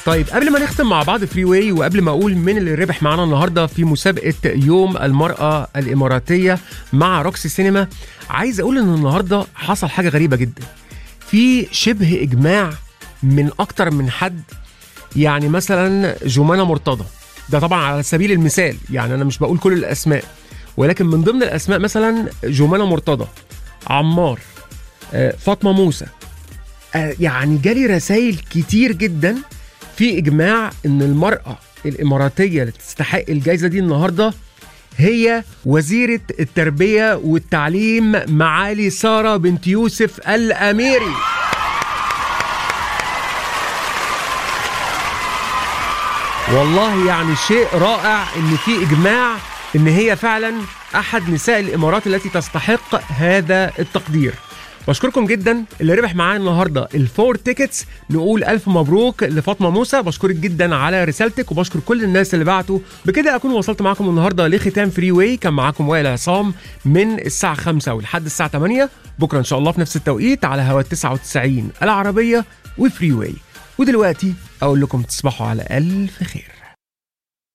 طيب قبل ما نختم مع بعض فري واي وقبل ما اقول مين اللي ربح معانا النهارده في مسابقه يوم المراه الاماراتيه مع روكسي سينما عايز اقول ان النهارده حصل حاجه غريبه جدا في شبه اجماع من اكتر من حد يعني مثلا جمانه مرتضى ده طبعا على سبيل المثال يعني انا مش بقول كل الاسماء ولكن من ضمن الاسماء مثلا جمانه مرتضى عمار آه، فاطمه موسى آه، يعني جالي رسائل كتير جدا في اجماع ان المراه الاماراتيه اللي تستحق الجائزه دي النهارده هي وزيره التربيه والتعليم معالي ساره بنت يوسف الاميري والله يعني شيء رائع ان في اجماع ان هي فعلا احد نساء الامارات التي تستحق هذا التقدير بشكركم جدا اللي ربح معايا النهارده الفور تيكتس نقول الف مبروك لفاطمه موسى بشكرك جدا على رسالتك وبشكر كل الناس اللي بعتوا بكده اكون وصلت معاكم النهارده لختام فري واي كان معاكم وائل عصام من الساعه 5 ولحد الساعه 8 بكره ان شاء الله في نفس التوقيت على هوا 99 العربيه وفري واي ودلوقتي اقول لكم تصبحوا على الف خير